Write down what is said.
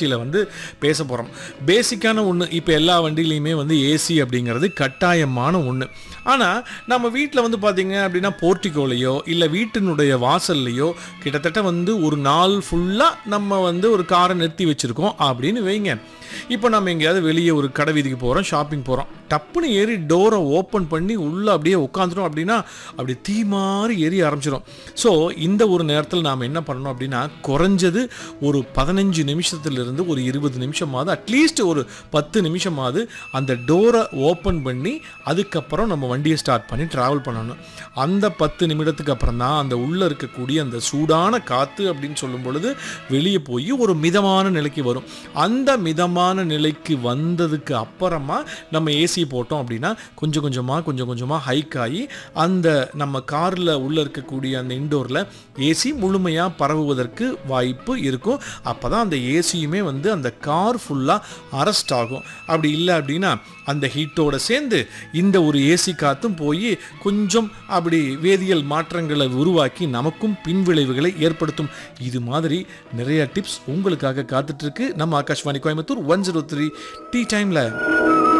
நிகழ்ச்சியில் வந்து பேச போகிறோம் பேசிக்கான ஒன்று இப்போ எல்லா வண்டியிலையுமே வந்து ஏசி அப்படிங்கிறது கட்டாயமான ஒன்று ஆனால் நம்ம வீட்டில் வந்து பார்த்தீங்க அப்படின்னா போர்ட்டிகோலையோ இல்லை வீட்டினுடைய வாசல்லையோ கிட்டத்தட்ட வந்து ஒரு நாள் ஃபுல்லாக நம்ம வந்து ஒரு காரை நிறுத்தி வச்சுருக்கோம் அப்படின்னு வைங்க இப்போ நம்ம எங்கேயாவது வெளியே ஒரு கடை வீதிக்கு போகிறோம் ஷாப்பிங் போகிறோம் டப்புன்னு ஏறி டோரை ஓப்பன் பண்ணி உள்ளே அப்படியே உட்காந்துட்டோம் அப்படின்னா அப்படி தீ மாதிரி எரிய ஆரம்பிச்சிடும் ஸோ இந்த ஒரு நேரத்தில் நாம் என்ன பண்ணணும் அப்படின்னா குறைஞ்சது ஒரு பதினஞ்சு நிமிஷத்துலேருந்து ஒரு இருபது நிமிஷமாவது அட்லீஸ்ட் ஒரு பத்து நிமிஷமாவது அந்த டோரை ஓப்பன் பண்ணி அதுக்கப்புறம் நம்ம வண்டியை ஸ்டார்ட் பண்ணி ட்ராவல் பண்ணணும் அந்த பத்து நிமிடத்துக்கு அப்புறம் தான் அந்த உள்ளே இருக்கக்கூடிய அந்த சூடான காற்று அப்படின்னு சொல்லும் பொழுது வெளியே போய் ஒரு மிதமான நிலைக்கு வரும் அந்த மிதமான நிலைக்கு வந்ததுக்கு அப்புறமா நம்ம ஏசி போட்டோம் அப்படின்னா கொஞ்சம் கொஞ்சமாக கொஞ்சம் கொஞ்சமாக ஹைக் ஆகி அந்த நம்ம காரில் உள்ளே இருக்கக்கூடிய அந்த இன்டோரில் ஏசி முழுமையாக பரவுவதற்கு வாய்ப்பு இருக்கும் அப்போ தான் அந்த ஏசியுமே வந்து அந்த கார் ஃபுல்லாக அரெஸ்ட் ஆகும் அப்படி இல்லை அப்படின்னா அந்த ஹீட்டோட சேர்ந்து இந்த ஒரு ஏசி காத்தும் போய் கொஞ்சம் அப்படி வேதியியல் மாற்றங்களை உருவாக்கி நமக்கும் பின்விளைவுகளை ஏற்படுத்தும் இது மாதிரி நிறைய டிப்ஸ் உங்களுக்காக காத்துட்டு இருக்கு நம்ம Akashvani Coimbatore one zero three டீ டைமில்